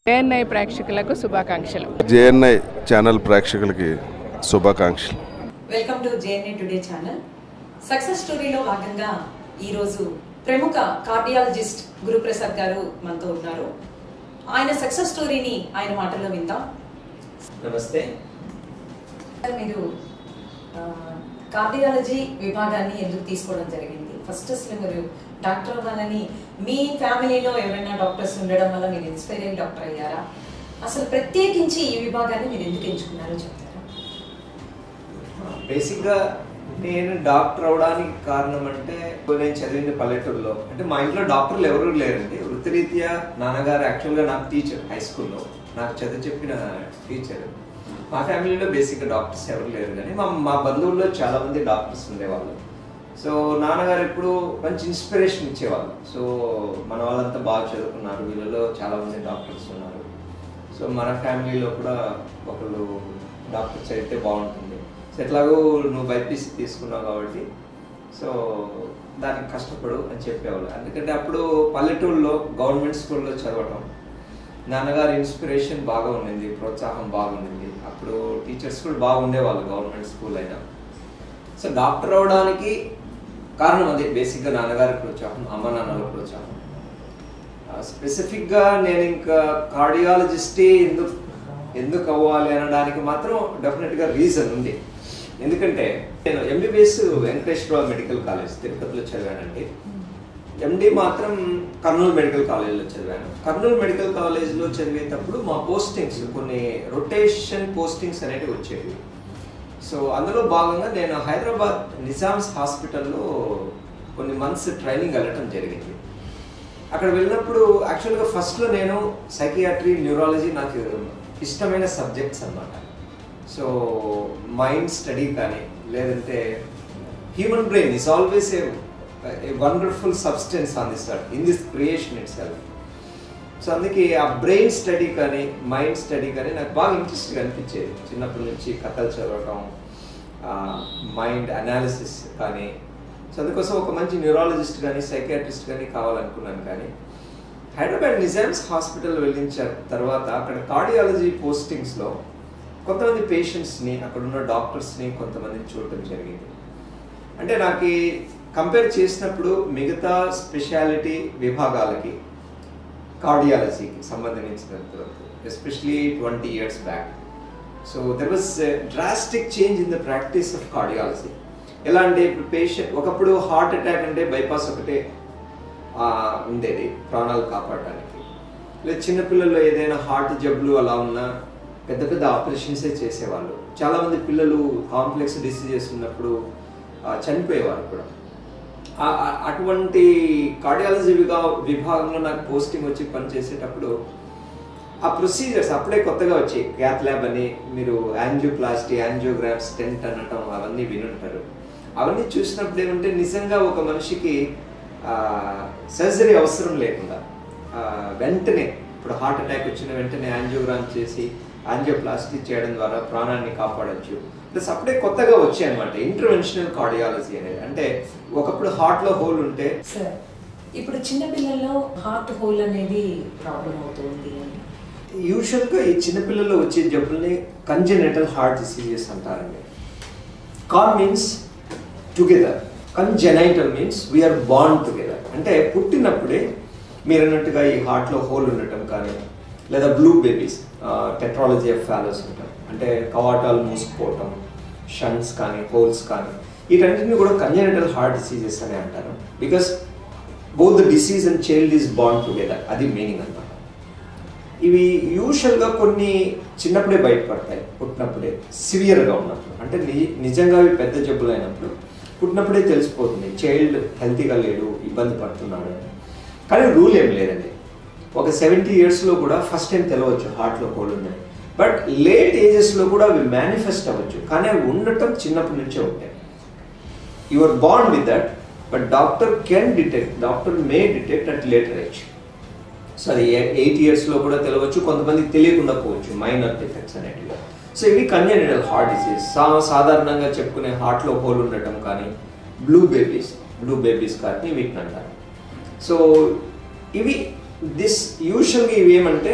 ANI ప్రేక్షకులకు శుభాకాంక్షలు JNI channel ప్రేక్షకులకి శుభాకాంక్షలు welcome to JNA today channel success స్టోరీలో భాగంగా ఈరోజు ప్రముఖ కార్డియాలజిస్ట్ గురుప్రసాద్ గారు మనతో ఉన్నారు ఆయన సక్సెస్ స్టోరీని ఆయన మాటల్లో విందాం నమస్తే సార్, మీరు ఆ, కార్డియాలజీ విభాగాన్ని ఎందుకు తీసుకోవడం జరిగింది ఫస్ట్ అసలు మీరు డాక్టర్ అవ్వాలని మీ ఫ్యామిలీలో ఎవరైనా డాక్టర్స్ ఉండడం వల్ల మీరు ఇన్స్పైర్ అయ్యి డాక్టర్ అయ్యారా అసలు ప్రత్యేకించి ఈ విభాగాన్ని మీరు ఎందుకు ఎంచుకున్నారో చెప్తారా బేసిక్గా నేను డాక్టర్ అవడానికి కారణం అంటే నేను చదివింది పల్లెటూరులో అంటే మా ఇంట్లో డాక్టర్లు ఎవరు లేరండి వృత్తిరీత్యా నాన్నగారు యాక్చువల్గా నాకు టీచర్ హై స్కూల్లో నాకు చదువు చెప్పిన టీచర్ మా ఫ్యామిలీలో బేసిక్గా డాక్టర్స్ ఎవరు లేరు కానీ మా మా బంధువుల్లో చాలా మంది డాక్టర్స్ ఉండేవాళ్ళు సో నాన్నగారు ఎప్పుడు మంచి ఇన్స్పిరేషన్ ఇచ్చేవాళ్ళు సో మన వాళ్ళంతా బాగా చదువుకున్నారు వీళ్ళలో చాలా మంది డాక్టర్స్ ఉన్నారు సో మన ఫ్యామిలీలో కూడా ఒకళ్ళు డాక్టర్ చదివితే బాగుంటుంది సో ఎట్లాగో నువ్వు బైపీసీ తీసుకున్నావు కాబట్టి సో దానికి కష్టపడు అని చెప్పేవాళ్ళు ఎందుకంటే అప్పుడు పల్లెటూరులో గవర్నమెంట్ స్కూల్లో చదవటం నాన్నగారి ఇన్స్పిరేషన్ బాగా ఉండింది ప్రోత్సాహం బాగుండింది అప్పుడు టీచర్స్ కూడా బాగుండేవాళ్ళు గవర్నమెంట్ స్కూల్ అయినా సో డాక్టర్ అవడానికి కారణం అదే బేసిక్గా నాన్నగారి ప్రోత్సాహం అమ్మ నాన్నల ప్రోత్సాహం స్పెసిఫిక్గా నేను ఇంకా కార్డియాలజిస్టే ఎందుకు ఎందుకు అవ్వాలి అనడానికి మాత్రం డెఫినెట్గా రీజన్ ఉంది ఎందుకంటే నేను ఎంబీబీఎస్ వెంకటేశ్వరరావు మెడికల్ కాలేజ్ తిరుపతిలో చదివానండి ఎండి మాత్రం కర్నూలు మెడికల్ కాలేజ్లో చదివాను కర్నూలు మెడికల్ కాలేజ్లో చదివేటప్పుడు మా పోస్టింగ్స్ కొన్ని రొటేషన్ పోస్టింగ్స్ అనేవి వచ్చేవి సో అందులో భాగంగా నేను హైదరాబాద్ నిజామ్స్ హాస్పిటల్లో కొన్ని మంత్స్ ట్రైనింగ్ వెళ్ళటం జరిగింది అక్కడ వెళ్ళినప్పుడు యాక్చువల్గా ఫస్ట్లో నేను సైకియాట్రీ న్యూరాలజీ నాకు ఇష్టమైన సబ్జెక్ట్స్ అన్నమాట సో మైండ్ స్టడీ కానీ లేదంటే human brain is always a wonderful substance on this in this creation itself so అందుకే ఆ బ్రెయిన్ స్టడీ కానీ మైండ్ స్టడీ కానీ నాకు బాగా ఇంట్రెస్ట్గా అనిపించేది చిన్నప్పటి నుంచి కథలు చదవటం మైండ్ అనాలిసిస్ కానీ సో అందుకోసం ఒక మంచి న్యూరాలజిస్ట్ కానీ సైకియాట్రిస్ట్ కానీ కావాలనుకున్నాను కానీ హైదరాబాద్ నిజామ్స్ హాస్పిటల్ వెళ్ళించిన తర్వాత అక్కడ కార్డియాలజీ పోస్టింగ్స్లో కొంతమంది పేషెంట్స్ని అక్కడ ఉన్న డాక్టర్స్ని కొంతమందిని చూడటం జరిగింది అంటే నాకు కంపేర్ చేసినప్పుడు మిగతా స్పెషాలిటీ విభాగాలకి కార్డియాలజీకి సంబంధించినంత వరకు especially twenty years back so there was drastic change in the practice of cardiology ఎలా అంటే ఇప్పుడు పేషెంట్ ఒకప్పుడు హార్ట్ అటాక్ అంటే బైపాస్ ఒకటే ఆ, ఉండేది ప్రాణాలు కాపాడడానికి లేదా చిన్నపిల్లల్లో ఏదైనా హార్ట్ జబ్బులు అలా ఉన్నా పెద్ద పెద్ద ఆపరేషన్సే చేసేవాళ్ళు చాలామంది పిల్లలు కాంప్లెక్స్ డిసీజెస్ ఉన్నప్పుడు ఆ, చనిపోయేవారు కూడా ఆ- ఆ- అటువంటి కార్డియాలజీ విభా విభాగంలో నాకు పోస్టింగ్ వచ్చి పనిచేసేటప్పుడు ఆ ప్రొసీజర్స్ అప్పుడే కొత్తగా వచ్చాయి క్యాత్ ల్యాబ్ అని మీరు యాంజియోప్లాస్టీ యాంజియోగ్రాఫ్ స్టెంట్ అనటం అవన్నీ వినుంటారు అవన్నీ చూసినప్పుడు ఏమంటే నిజంగా ఒక మనిషికి సర్జరీ అవసరం లేకుండా ఆ, వెంటనే ఇప్పుడు హార్ట్ అటాక్ వచ్చిన వెంటనే యాంజియోగ్రామ్ చేసి యాంజియోప్లాస్టీ చేయడం ద్వారా ప్రాణాన్ని కాపాడొచ్చు ప్లస్ అప్పుడే కొత్తగా వచ్చాయి అనమాట ఇంటర్వెన్షనల్ కార్డియాలజీ అనేది అంటే ఒకప్పుడు హార్ట్లో హోల్ ఉంటే సార్ ఇప్పుడు చిన్నపిల్లల్లో హార్ట్ హోల్ అనేది ప్రాబ్లం అవుతుంది అని యూజువల్గా ఈ చిన్నపిల్లల్లో వచ్చే జబ్బుల్ని కంజెనటల్ హార్ట్ డిసీజెస్ అంటారండి con means together congenital means we are bond together అంటే పుట్టినప్పుడే మీరు అన్నట్టుగా ఈ హార్ట్లో హోల్ ఉండటం కానీ లేదా blue babies tetralogy of Fallot's ఉంటాం అంటే కవాటాలు మూసుకుపోవటం షన్స్ కానీ హోల్స్ కానీ వీటన్నిటిని కూడా కంజెనటల్ హార్ట్ డిసీజెస్ అని అంటారు because both the disease and child is bond together అది మీనింగ్ అనమాట ఇవి యూజువల్గా కొన్ని చిన్నప్పుడే బయటపడతాయి పుట్టినప్పుడే సివియర్గా ఉన్నప్పుడు అంటే ని- నిజంగా అవి పెద్ద జబ్బులు అయినప్పుడు పుట్టినప్పుడే తెలిసిపోతుంది చైల్డ్ హెల్తీగా లేడు ఇబ్బంది పడుతున్నాడు అని కానీ రూల్ ఏం లేదండి ఒక సెవెంటీ ఇయర్స్లో కూడా ఫస్ట్ టైం తెలవచ్చు హార్ట్లో హోల్ ఉన్నాయి బట్ లేట్ ఏజెస్లో కూడా అవి మేనిఫెస్ట్ అవ్వచ్చు కానీ అవి ఉండటం చిన్నప్పటి నుంచే ఉంటాయి you are bond with that but doctor can detect doctor may detect at later age so అది ఎయిట్ ఇయర్స్లో కూడా తెలవచ్చు కొంతమందికి తెలియకుండా పోవచ్చు మైనర్ డిఫెక్ట్స్ అనేటివి సో ఇవి కన్జెనిటల్ హార్ట్ డిసీజ్ సా సాధారణంగా చెప్పుకునే హార్ట్లో హోల్ ఉండటం కానీ బ్లూ బేబీస్ బ్లూ బేబీస్ కానీ వీటిని అంటారు సో ఇవి దిస్ యూజువల్గా ఇవి ఏమంటే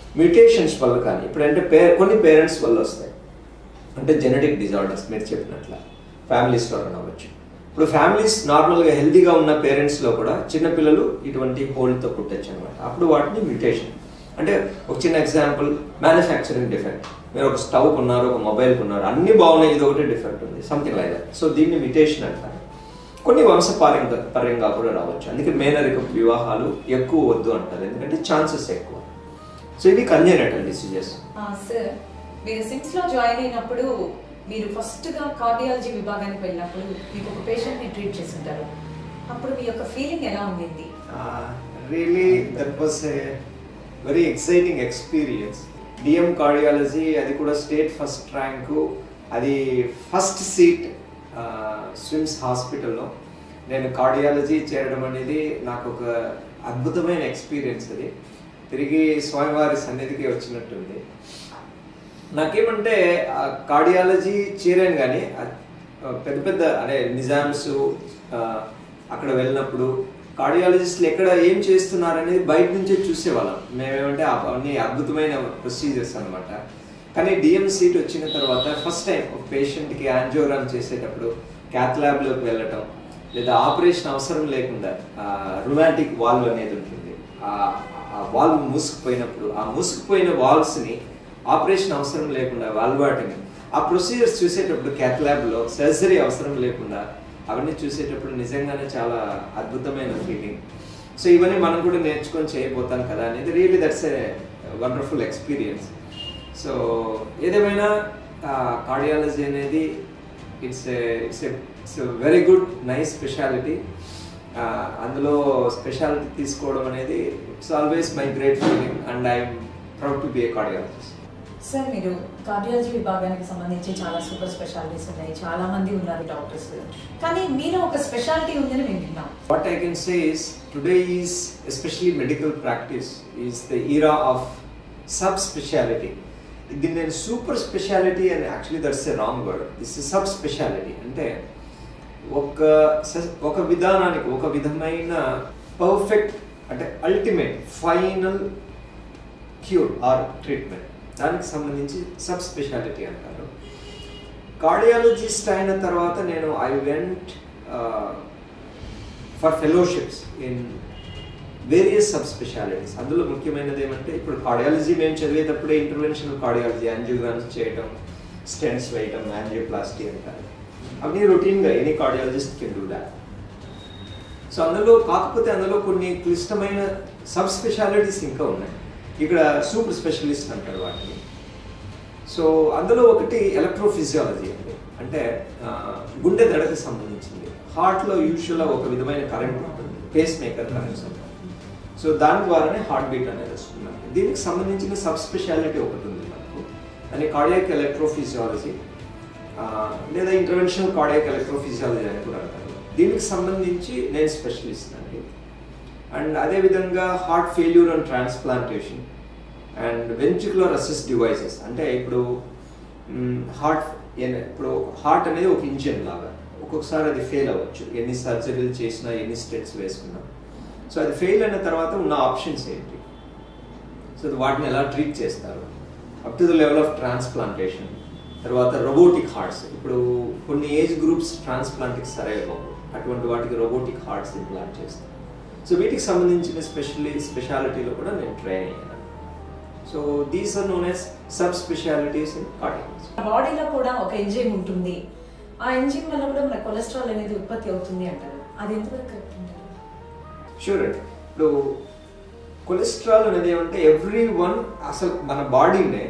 మ్యూటేషన్స్ వల్ల కానీ ఇప్పుడు అంటే పే కొన్ని పేరెంట్స్ వల్ల వస్తాయి అంటే జెనెటిక్ డిజార్డర్స్ మీరు చెప్పినట్ల ఫ్యామిలీస్ ద్వారా అవ్వచ్చు ఇప్పుడు ఫ్యామిలీస్ నార్మల్గా హెల్తీగా ఉన్న పేరెంట్స్లో కూడా చిన్నపిల్లలు ఇటువంటి హోల్డ్తో పుట్టచ్చు అనమాట అప్పుడు వాటిని మ్యూటేషన్ అంటే ఒక చిన్న ఎగ్జాంపుల్ మ్యానుఫ్యాక్చరింగ్ డిఫెక్ట్ మీరు ఒక స్టవ్ కొన్నారు ఒక మొబైల్ కొన్నారు అన్ని బాగున్నాయి ఇది ఒకటి డిఫెక్ట్ ఉంది సంథింగ్ లైక్ దట్ సో దీన్ని మ్యూటేషన్ అంటారు కొన్ని వంశపార్యంగా పర్యంగా కూడా రావచ్చు అందుకే మేనరిక వివాహాలు ఎక్కువ వద్దు అంటారు ఎందుకంటే ఛాన్సెస్ ఎక్కువ సో ఇవి కన్జనటల్ డిసీజెస్ సార్ మీరు సిమ్స్ లో జాయిన్ అయినప్పుడు మీరు ఫస్ట్ గా కార్డియాలజీ విభాగానికి వెళ్ళినప్పుడు మీకు ఒక పేషెంట్ ని ట్రీట్ చేసి ఉంటారు అప్పుడు మీ యొక్క ఫీలింగ్ ఎలా ఉండింది really that was a very exciting experience DM cardiology అది కూడా స్టేట్ ఫస్ట్ ర్యాంకు అది ఫస్ట్ సీట్ స్విమ్స్ హాస్పిటల్లో నేను కార్డియాలజీ చేరడం అనేది నాకు ఒక అద్భుతమైన ఎక్స్పీరియన్స్ అది తిరిగి స్వామివారి సన్నిధికి వచ్చినట్టుంది నాకేమంటే ఆ కార్డియాలజీ చేరాను కానీ ఆ పెద్ద పెద్ద అంటే నిజామ్స్ ఆ, అక్కడ వెళ్ళినప్పుడు కార్డియాలజిస్టులు ఎక్కడ ఏం చేస్తున్నారు అనేది బయట నుంచే చూసేవాళ్ళం మేమేమంటే అవన్నీ అద్భుతమైన ప్రొసీజర్స్ అనమాట కానీ డిఎం సీట్ వచ్చిన తర్వాత ఫస్ట్ టైం ఒక పేషెంట్కి యాంజియోగ్రామ్ చేసేటప్పుడు క్యాత్ ల్యాబ్లోకి వెళ్ళటం లేదా ఆపరేషన్ అవసరం లేకుండా రొమాంటిక్ వాల్వ్ అనేది ఉంటుంది ఆ- ఆ వాల్వ్ మూసుకుపోయినప్పుడు ఆ మూసుకుపోయిన వాల్వ్స్ని ఆపరేషన్ అవసరం లేకుండా వాల్వాటిని ఆ ప్రొసీజర్స్ చూసేటప్పుడు క్యాత్ ల్యాబ్లో సర్జరీ అవసరం లేకుండా అవన్నీ చూసేటప్పుడు నిజంగానే చాలా అద్భుతమైన ఫీలింగ్ సో ఇవన్నీ మనం కూడా నేర్చుకొని చేయబోతాం కదా అనేది really that's a wonderful experience so ఏదేమైనా కార్డియాలజీ అనేది it's it's it's very good nice speciality అందులో స్పెషాలిటీ తీసుకోవడం అనేది it's always my great feeling and I'm proud to be a cardiologist sir మీరు కార్డియాలజీ విభాగానికి సంబంధించి చాలా సూపర్ స్పెషాలిటీస్ ఉన్నాయి చాలా మంది ఉన్నారు డాక్టర్స్ కానీ మీలో ఒక స్పెషాలిటీ ఉందని మేము విన్నాం What I can say is today is especially medical practice is the era of subspeciality. దీన్ని నేను సూపర్ స్పెషాలిటీ అని actually that's a wrong word this is sub speciality అంటే ఒక స- ఒక విధానానికి ఒక విధమైన పర్ఫెక్ట్ అంటే ultimate final cure or treatment దానికి సంబంధించి సబ్ స్పెషాలిటీ అంటారు కార్డియాలజిస్ట్ అయిన తర్వాత నేను I went for fellowships in various sub specialities అందులో ముఖ్యమైనది ఏమంటే ఇప్పుడు కార్డియాలజీ మేము చదివేటప్పుడే ఇంటర్వెన్షనల్ కార్డియాలజీ యాంజియోగ్రామ్స్ చేయటం స్టెంట్స్ వేయటం యాంజియోప్లాస్టీ అంటారు అవన్నీ రొటీన్గా any cardiologist can do that so అందులో కాకపోతే అందులో కొన్ని క్లిష్టమైన సబ్ స్పెషాలిటీస్ ఇంకా ఉన్నాయి ఇక్కడ సూపర్ స్పెషలిస్ట్ అంటారు వాటిని సో అందులో ఒకటి ఎలక్ట్రోఫిజియాలజీ అండి అంటే ఆ, గుండె దడకు సంబంధించింది హార్ట్లో యూజువల్గా ఒక విధమైన కరెంట్ ఉంటుంది పేస్ మేకర్ కరెంట్స్ అంటారు సో దాని ద్వారానే హార్ట్ బీట్ అనేది వస్తుంది దీనికి సంబంధించిన సబ్ స్పెషాలిటీ ఒకటి ఉంది మనకు అని కార్డియాక్ ఎలక్ట్రోఫిజియాలజీ లేదా ఇంటర్వెన్షనల్ కార్డియాక్ ఎలక్ట్రోఫిజియాలజీ అని కూడా అంటారు దీనికి సంబంధించి నేను స్పెషలిస్ట్ అండి అండ్ అదేవిధంగా heart failure and transplantation and ventricular assist devices అంటే ఇప్పుడు హార్ట్ ఇప్పుడు హార్ట్ అనేది ఒక ఇంజిన్ లాగా ఒక్కొక్కసారి అది ఫెయిల్ అవ్వచ్చు ఎన్ని సర్జరీలు చేసినా ఎన్ని స్టెప్స్ వేసుకున్నా సో అది ఫెయిల్ అయిన తర్వాత ఉన్న ఆప్షన్స్ ఏంటి సో వాటిని ఎలా ట్రీట్ చేస్తారు up to the level of transplantation తర్వాత రోబోటిక్ హార్ట్స్ ఇప్పుడు కొన్ని ఏజ్ గ్రూప్స్ ట్రాన్స్ప్లాంట్కి సరైన అటువంటి వాటికి రోబోటిక్ హార్ట్స్ ఇంప్లాంట్ చేస్తారు సో వీటికి సంబంధించిన స్పెషల్లీ స్పెషాలిటీలో కూడా నేను ట్రైన్ అయ్యాను so these are known as sub specialities in cardiology బాడీలో కూడా ఒక ఎంజైమ్ ఉంటుంది ఆ ఎంజైమ్ వల్ల కూడా మన కొలెస్ట్రాల్ అనేది ఉత్పత్తి అవుతుంది అంటారు అది ఎంతవరకు కరెక్ట్ అంటారు షూర్ అండి ఇప్పుడు కొలెస్ట్రాల్ అనేది ఏమంటే ఎవ్రీ వన్ అసలు మన బాడీనే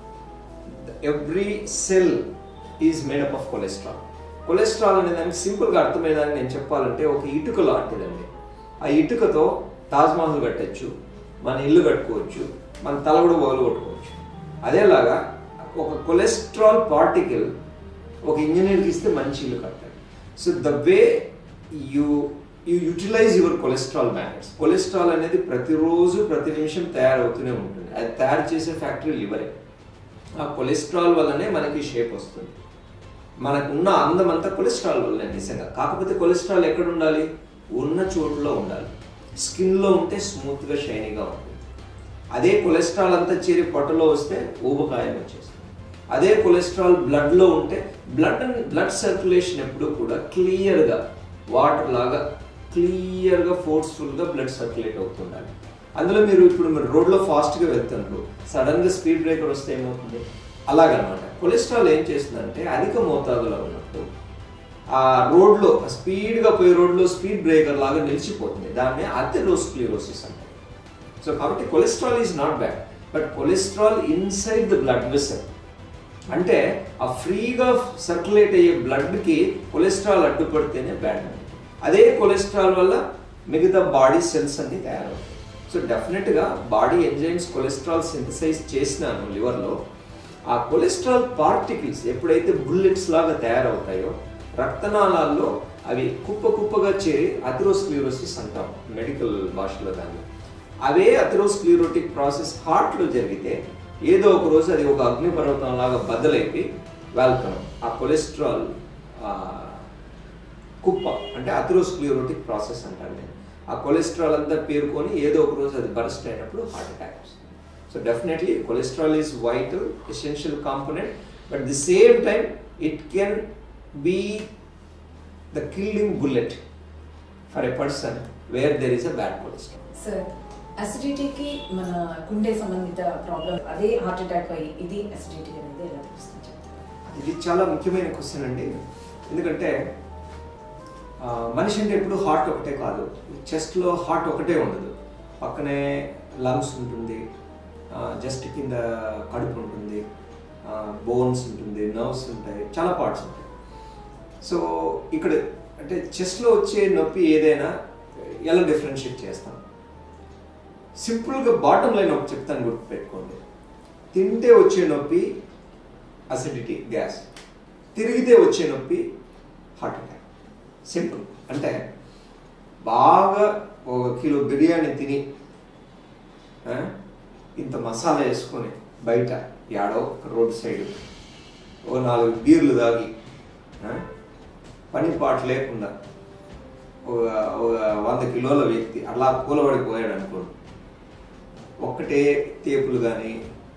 every cell is made up of cholesterol cholesterol అనే దానికి సింపుల్గా అర్థమయ్యేదాన్ని నేను చెప్పాలంటే ఒక ఇటుక లాంటిదండి ఆ ఇటుకతో తాజ్మహల్ కట్టచ్చు మన ఇల్లు కట్టుకోవచ్చు మన తల కూడా బౌలు కొట్టుకోవచ్చు అదేలాగా ఒక కొలెస్ట్రాల్ పార్టికల్ ఒక ఇంజనీర్కి ఇస్తే మంచి ఇల్లు కట్టాలి so the way you you utilise your cholesterol matters cholesterol అనేది ప్రతిరోజు ప్రతి నిమిషం తయారవుతూనే ఉంటుంది అది తయారు చేసే ఫ్యాక్టరీ లివరే ఆ కొలెస్ట్రాల్ వల్లనే మనకి షేప్ వస్తుంది మనకు ఉన్న అందం అంతా కొలెస్ట్రాల్ వల్లనే నిజంగా కాకపోతే కొలెస్ట్రాల్ ఎక్కడ ఉండాలి ఉన్న చోటులో ఉండాలి స్కిన్లో ఉంటే స్మూత్గా షైనీగా ఉంటుంది అదే కొలెస్ట్రాల్ అంతా చేరి పొట్టలో వస్తే ఊబకాయం వచ్చేస్తుంది అదే కొలెస్ట్రాల్ బ్లడ్లో ఉంటే బ్లడ్ బ్లడ్ సర్క్యులేషన్ ఎప్పుడు కూడా క్లియర్గా వాటర్ లాగా క్లియర్గా ఫోర్స్ఫుల్గా బ్లడ్ సర్క్యులేట్ అవుతుండాలి అందులో మీరు ఇప్పుడు మీరు రోడ్లో ఫాస్ట్గా వెళ్తున్నారు సడన్గా స్పీడ్ బ్రేకర్ వస్తే ఏమవుతుంది అలాగనమాట కొలెస్ట్రాల్ ఏం చేస్తుందంటే అధిక మోతాదులో ఉన్నప్పుడు ఆ రోడ్లో స్పీడ్గా పోయే రోడ్లో స్పీడ్ బ్రేకర్ లాగా నిలిచిపోతుంది దాన్ని అథెరోస్క్లిరోసిస్ అంటారు సో కాబట్టి cholesterol is not bad but cholesterol inside the blood vessel అంటే ఆ ఫ్రీగా సర్క్యులేట్ అయ్యే బ్లడ్కి కొలెస్ట్రాల్ అడ్డుపడితేనే బ్యాడ్ అదే కొలెస్ట్రాల్ వల్ల మిగతా బాడీ సెల్స్ అన్ని తయారవుతాయి సో డెఫినెట్గా బాడీ ఎంజైమ్స్ కొలెస్ట్రాల్ సింథసైజ్ చేసినాను లివర్లో ఆ కొలెస్ట్రాల్ పార్టికల్స్ ఎప్పుడైతే బుల్లెట్స్ లాగా తయారవుతాయో రక్తనాళాల్లో అవి కుప్ప కుప్పగా చేరి అథెరోస్క్లిరోసిస్ అంటాం మెడికల్ భాషలో దాన్ని అవే అథెరోస్క్లిరోటిక్ ప్రాసెస్ హార్ట్లో జరిగితే ఏదో ఒక రోజు అది ఒక అగ్నిపర్వతం లాగా బద్దలైపోయి వెల్కమ్ ఆ కొలెస్ట్రాల్ కుప్ప అంటే అథెరోస్క్లిరోటిక్ ప్రాసెస్ అంటారు నేను ఆ కొలెస్ట్రాల్ అంతా పేరుకొని ఏదో ఒక రోజు అది బర్స్ట్ అయినప్పుడు హార్ట్ అటాక్ వస్తుంది so definitely cholesterol is vital essential component but the same time it can be the killing bullet for a person where there is a bad cholesterol sir అసిడిటీకి మన గుండె సంబంధిత ప్రాబ్లం అదే heart attack అయ్యి ఇది acidity అనేది ఎలా తెలుస్తుంది చెప్తారా? ఇది చాలా ముఖ్యమైన క్వశ్చన్ అండి ఎందుకంటే ఆ, మనిషి అంటే ఎప్పుడు హార్ట్ ఒకటే కాదు చెస్ట్లో హార్ట్ ఒకటే ఉండదు పక్కనే లంగ్స్ ఉంటుంది జస్ట్ కింద కడుపు ఉంటుంది బోన్స్ ఉంటుంది నర్వ్స్ ఉంటాయి చాలా పార్ట్స్ ఉంటాయి సో ఇక్కడ అంటే చెస్ట్లో వచ్చే నొప్పి ఏదైనా ఎలా డిఫరెన్షియేట్ చేస్తాం సింపుల్గా బాటమ్ లైన్ ఒకటి చెప్తాను గుర్తుపెట్టుకోండి తింటే వచ్చే నొప్పి అసిడిటీ గ్యాస్ తిరిగితే వచ్చే నొప్పి హార్ట్ అటాక్ సింపుల్ అంటే బాగా ఒక కిలో బిర్యానీ తిని ఆ, ఇంత మసాలా వేసుకొని బయట యాడో రోడ్ సైడ్ ఓ నాలుగు బీర్లు తాగి ఆ, పని పాట లేకుండా ఒక ఒక వంద కిలోల వ్యక్తి అలా కూలబడిపోయాడు అనుకోండి ఒక్కటే తేపులు కానీ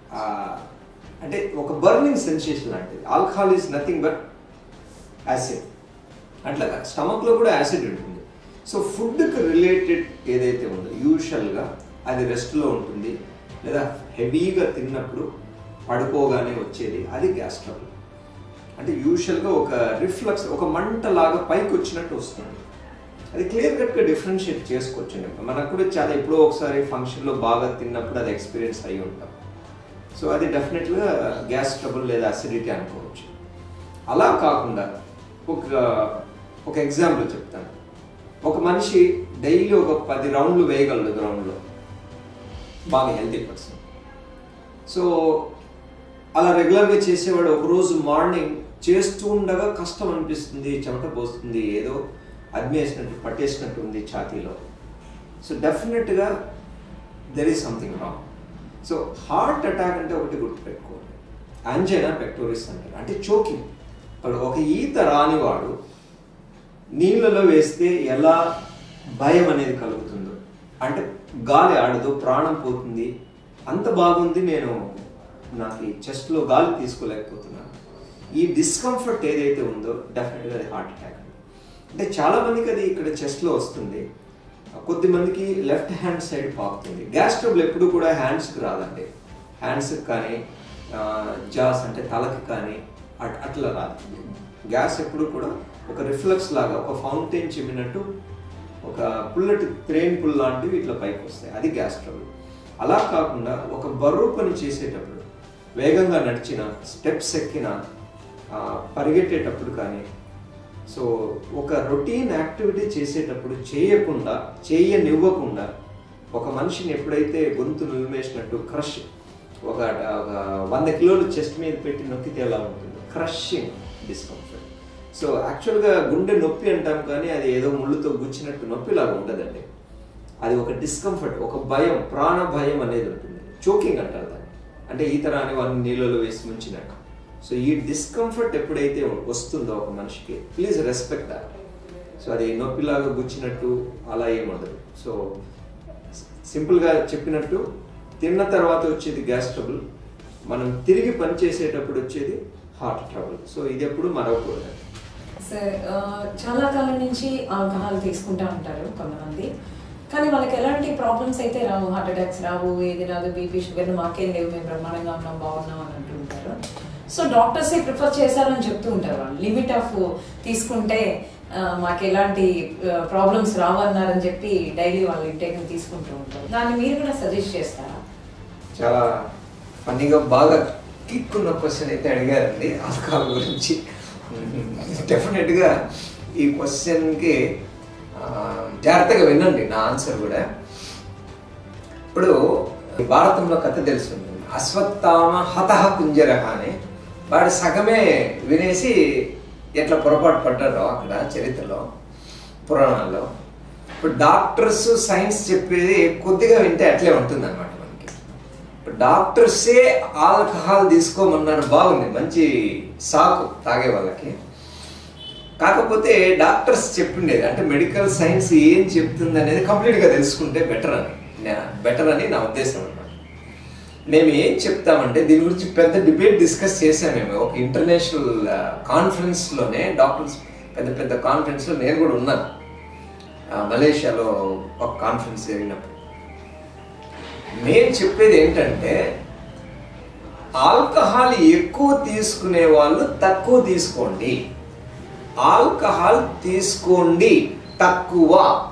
అంటే ఒక బర్నింగ్ సెన్సేషన్ లాంటిది alcohol is nothing but acid అట్లా స్టమక్లో కూడా యాసిడ్ ఉంటుంది సో ఫుడ్కి రిలేటెడ్ ఏదైతే ఉందో యూజువల్గా అది రెస్ట్లో ఉంటుంది లేదా హెవీగా తిన్నప్పుడు పడుకోగానే వచ్చేది అది గ్యాస్ ట్రబుల్ అంటే యూజువల్గా ఒక రిఫ్లక్స్ ఒక మంట లాగా పైకి వచ్చినట్టు వస్తుంది అది క్లియర్ కట్గా డిఫరెన్షియేట్ చేసుకోవచ్చు మనకు కూడా చాలా ఎప్పుడో ఒకసారి ఫంక్షన్లో బాగా తిన్నప్పుడు అది ఎక్స్పీరియన్స్ అయి ఉంటాం సో అది డెఫినెట్గా గ్యాస్ ట్రబుల్ లేదా అసిడిటీ అనుకోవచ్చు అలా కాకుండా ఒక ఒక ఎగ్జాంపుల్ చెప్తాను ఒక మనిషి డైలీ ఒక పది రౌండ్లు వేయగలడు గ్రౌండ్లో బాగా హెల్తీ పర్సన్ సో అలా రెగ్యులర్గా చేసేవాడు ఒకరోజు మార్నింగ్ చేస్తూ ఉండగా కష్టం అనిపిస్తుంది చెమట పోస్తుంది ఏదో అద్మేసినట్టు పట్టేసినట్టు ఉంది ఛాతీలో సో డెఫినెట్గా there is something wrong so heart attack అంటే ఒకటి గుర్తుపెట్టుకోండి అంజైనా పెక్టోరిస్ అంటారు అంటే చోకింగ్ ఇప్పుడు ఒక ఈత రానివాడు నీళ్ళలో వేస్తే ఎలా భయం అనేది కలుగుతుందో అంటే గాలి ఆడదు ప్రాణం పోతుంది అంత బాగుంది నేను నాకు ఈ చెస్ట్లో గాలి తీసుకోలేకపోతున్నాను ఈ డిస్కంఫర్ట్ ఏదైతే ఉందో డెఫినెట్గా అది హార్ట్ అటాక్ అంటే చాలా మందికి అది ఇక్కడ చెస్ట్లో వస్తుంది కొద్ది మందికి లెఫ్ట్ హ్యాండ్ సైడ్ పాకుతుంది గ్యాస్ ట్రబుల్ ఎప్పుడు కూడా హ్యాండ్స్కి రాదండి హ్యాండ్స్కి కానీ జాస్ అంటే తలకి కానీ అట్- అట్లా రాదు గ్యాస్ ఎప్పుడు కూడా ఒక రిఫ్లెక్స్ లాగా ఒక ఫౌంటైన్ చిమ్మినట్టు ఒక పుల్లటి త్రేన్ పుల్ లాంటివి ఇట్లా పైకి వస్తాయి అది గ్యాస్ ట్రబుల్ అలా కాకుండా ఒక బరువు పని చేసేటప్పుడు వేగంగా నడిచిన స్టెప్స్ ఎక్కిన ఆ, పరిగెట్టేటప్పుడు కానీ సో ఒక రొటీన్ యాక్టివిటీ చేసేటప్పుడు చేయకుండా చేయనివ్వకుండా ఒక మనిషిని ఎప్పుడైతే గొంతు నిలిమేసినట్టు క్రష్ ఒక ఒక వంద కిలోలు చెస్ట్ మీద పెట్టి నొక్కితే ఎలా ఉంటుంది క్రషింగ్ డిస్కంఫర్ట్ సో యాక్చువల్గా గుండె నొప్పి అంటాం కానీ అది ఏదో ముళ్ళుతో గుచ్చినట్టు నొప్పి లాగా ఉండదండి అది ఒక డిస్కంఫర్ట్ ఒక భయం ప్రాణ భయం అనేది ఉంటుంది చోకింగ్ అంటారు దాన్ని అంటే ఈత రాని వాళ్ళని నీళ్ళలో వేసి ముంచినట్టు సో ఈ డిస్కంఫర్ట్ ఎప్పుడైతే వస్తుందో ఒక మనిషికి ప్లీజ్ రెస్పెక్ట్ దాట్ సో అది నొప్పిలాగా గుచ్చినట్టు అలా ఏముండదు సో సింపుల్గా చెప్పినట్టు తిన్న తర్వాత వచ్చేది గ్యాస్ ట్రబుల్ మనం తిరిగి పని చేసేటప్పుడు వచ్చేది హార్ట్ ట్రబుల్ సో ఇది ఎప్పుడు మరవకూడదు సార్ ఆ, చాలా కాలం నుంచి ఆల్కహాల్ తీసుకుంటా ఉంటారు కొంతమంది కానీ వాళ్ళకి ఎలాంటి ప్రాబ్లమ్స్ అయితే రావు హార్ట్ అటాక్స్ రావు ఏది రాదు బీపీ షుగర్ మాకేం లేవు మేము బ్రహ్మాండంగా ఉన్నాం బాగున్నాం అని అంటూ ఉంటారు సో డాక్టర్స్ ప్రిఫర్ చేశారని చెప్తూ ఉంటారు వాళ్ళు లిమిట్ ఆఫ్ తీసుకుంటే ఆ, మాకు ఎలాంటి ప్రాబ్లమ్స్ రావు అన్నారని చెప్పి డైలీ వాళ్ళు ఇంటేక్ తీసుకుంటూ ఉంటారు దాన్ని మీరు కూడా సజెస్ట్ చేస్తారా చాలా ఫన్నీగా బాగా కిక్ ఉన్న క్వశ్చన్ అయితే అడిగారండి ఆల్కహాల్ గురించి డెఫినెట్గా ఈ క్వశ్చన్కి జాగ్రత్తగా వినండి నా ఆన్సర్ కూడా ఇప్పుడు భారతంలో కథ తెలుస్తుంది అశ్వత్థామ హతహ కుంజరహ అని వాడు సగమే వినేసి ఎట్లా పొరపాటు పడ్డారో అక్కడ చరిత్రలో పురాణాల్లో ఇప్పుడు డాక్టర్స్ సైన్స్ చెప్పేది కొద్దిగా వింటే అట్లే ఉంటుంది అనమాట మనకి ఇప్పుడు డాక్టర్సే ఆల్కహాల్ తీసుకోమన్నారు బాగుంది మంచి సాకు తాగే వాళ్ళకి కాకపోతే డాక్టర్స్ చెప్పిండేది అంటే మెడికల్ సైన్స్ ఏం చెప్తుంది అనేది కంప్లీట్గా తెలుసుకుంటే బెటర్ అని బెటర్ అని నా ఉద్దేశం అనమాట మేము ఏం చెప్తామంటే దీని గురించి పెద్ద డిబేట్ డిస్కస్ చేసాం మేము ఒక ఇంటర్నేషనల్ కాన్ఫరెన్స్లోనే డాక్టర్స్ పెద్ద పెద్ద కాన్ఫరెన్స్లో నేను కూడా ఉన్నాను ఆ, మలేషియాలో ఒక కాన్ఫరెన్స్ జరిగినప్పుడు నేను చెప్పేది ఏంటంటే ఆల్కహాల్ ఎక్కువ తీసుకునే వాళ్ళు తక్కువ తీసుకోండి ఆల్కహాల్ తీసుకోండి తక్కువ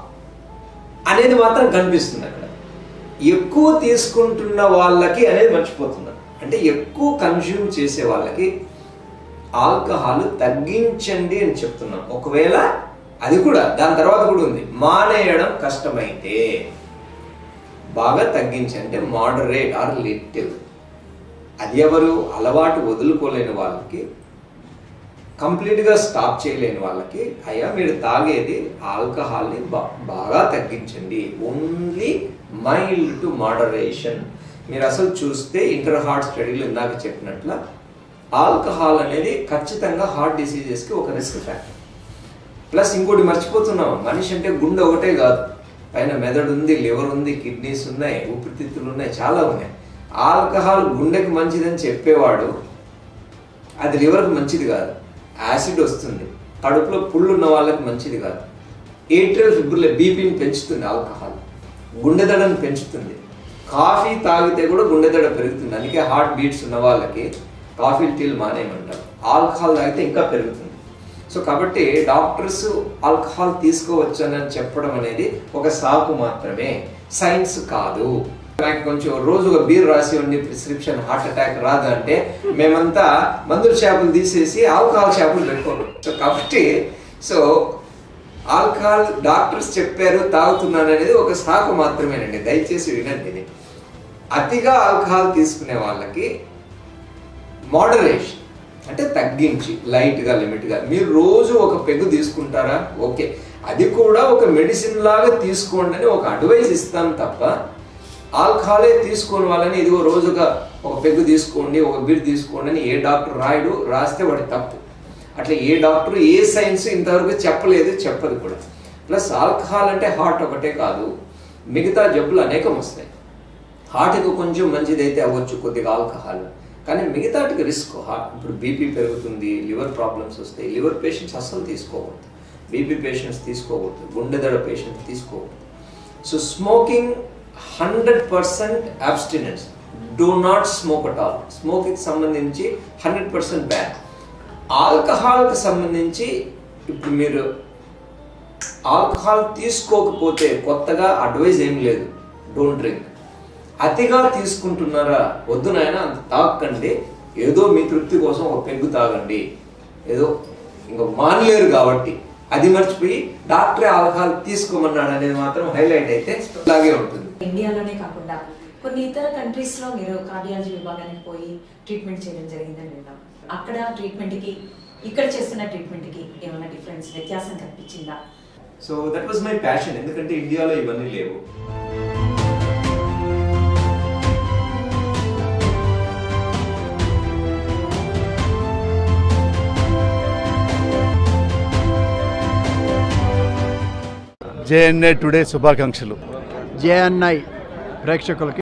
అనేది మాత్రం కనిపిస్తుంది అక్కడ ఎక్కువ తీసుకుంటున్న వాళ్ళకి అనేది మర్చిపోతున్నారు అంటే ఎక్కువ కన్జ్యూమ్ చేసే వాళ్ళకి ఆల్కహాల్ తగ్గించండి అని చెప్తున్నాం ఒకవేళ అది కూడా దాని తర్వాత కూడా ఉంది మానేయడం కష్టమైతే బాగా తగ్గించంటే మోడరేట్ ఆర్ లిటిల్ అది ఎవరు అలవాటు వదులుకోలేని వాళ్ళకి కంప్లీట్గా స్టాప్ చేయలేని వాళ్ళకి అయ్యా మీరు తాగేది ఆల్కహాల్ని బా- బాగా తగ్గించండి ఓన్లీ మైల్డ్ టు మోడరేషన్ మీరు అసలు చూస్తే ఇంటర్ హార్ట్ స్టడీలో ఇందాక చెప్పినట్ల ఆల్కహాల్ అనేది ఖచ్చితంగా హార్ట్ డిసీజెస్కి ఒక రిస్క్ ఫ్యాక్టర్ ప్లస్ ఇంకోటి మర్చిపోతున్నాం మనిషి అంటే గుండె ఒకటే కాదు పైన మెదడు ఉంది లివర్ ఉంది కిడ్నీస్ ఉన్నాయి ఊపిరితిత్తులు ఉన్నాయి చాలా ఉన్నాయి ఆల్కహాల్ గుండెకి మంచిదని చెప్పేవాడు అది లివర్కి మంచిది కాదు యాసిడ్ వస్తుంది కడుపులో పుళ్ళు ఉన్న వాళ్ళకి మంచిది కాదు ఏట్రియల్ ఫిబ్రిల్ బీపీని పెంచుతుంది ఆల్కహాల్ గుండె దడని పెంచుతుంది కాఫీ తాగితే కూడా గుండె దడ పెరుగుతుంది అందుకే హార్ట్ బీట్స్ ఉన్న వాళ్ళకి కాఫీ టీలు మానేయమంటారు ఆల్కహాల్ తాగితే ఇంకా పెరుగుతుంది సో కాబట్టి డాక్టర్స్ ఆల్కహాల్ తీసుకోవచ్చు అని చెప్పడం అనేది ఒక సాకు మాత్రమే సైన్స్ కాదు నాకు కొంచెం రోజుగా బీర్ రాసి ఉండి ప్రిస్క్రిప్షన్ హార్ట్ అటాక్ రాదు అంటే మేమంతా మందుల షాపులు తీసేసి ఆల్కహాల్ షాపులు పెట్టుకోను సో కాబట్టి సో ఆల్కహాల్ డాక్టర్స్ చెప్పారు తాగుతున్నాను అనేది ఒక సాకు మాత్రమేనండి దయచేసి వినండి ఇది అతిగా ఆల్కహాల్ తీసుకునే వాళ్ళకి మోడరేషన్ అంటే తగ్గించి లైట్గా లిమిట్గా మీరు రోజు ఒక పెగ్గు తీసుకుంటారా ఓకే అది కూడా ఒక మెడిసిన్ లాగా తీసుకోండి అని ఒక అడ్వైస్ ఇస్తాను తప్ప ఆల్కహాలే తీసుకోని వాళ్ళని ఇదిగో రోజుగా ఒక పెగ్గు తీసుకోండి ఒక బీర్ తీసుకోండి అని ఏ డాక్టర్ రాయడు రాస్తే వాడి తప్పు అట్లా ఏ డాక్టర్ ఏ సైన్స్ ఇంతవరకు చెప్పలేదు చెప్పదు కూడా ప్లస్ ఆల్కహాల్ అంటే హార్ట్ ఒకటే కాదు మిగతా జబ్బులు అనేకం వస్తాయి హార్ట్కి కొంచెం మంచిదైతే అవ్వచ్చు కొద్దిగా ఆల్కహాల్ కానీ మిగతాటికి రిస్క్ హార్ట్ ఇప్పుడు బీపీ పెరుగుతుంది లివర్ ప్రాబ్లమ్స్ వస్తాయి లివర్ పేషెంట్స్ అస్సలు తీసుకోకూడదు బీపీ పేషెంట్స్ తీసుకోకూడదు గుండె దడ పేషెంట్స్ తీసుకోకూడదు so smoking hundred percent abstinence do not smoke at all smoking సంబంధించి హండ్రెడ్ పర్సెంట్ బ్యాన్ ఆల్కహాల్కి సంబంధించి ఇప్పుడు మీరు ఆల్కహాల్ తీసుకోకపోతే కొత్తగా అడ్వైజ్ ఏం లేదు డోంట్ డ్రింక్ అతిగా తీసుకుంటున్నారా వద్దు నాయన అంత తాగకండి ఏదో మీ తృప్తి కోసం ఒక పెగ్గు తాగండి ఏదో ఇంకా మానలేరు కాబట్టి అది మర్చిపోయి డాక్టరే ఆల్కహాల్ తీసుకోమన్నాడు అనేది మాత్రం హైలైట్ అయితే అలాగే ఉంటుంది ఇండియాలోనే కాకుండా కొన్ని ఇతర కంట్రీస్ లో మీరు కార్డియాలజీ విభాగానికి పోయి ట్రీట్మెంట్ చేయడం జరిగిందని విన్నాం అక్కడ ట్రీట్మెంట్ కి ఇక్కడ చేస్తున్న ట్రీట్మెంట్ కి ఏమైనా డిఫరెన్స్ వ్యత్యాసం కనిపించిందా so that was my passion ఎందుకంటే ఇండియాలో ఇవన్నీ లేవు జేఎన్ఏ టుడే శుభాకాంక్షలు జేఎన్ఐ ప్రేక్షకులకి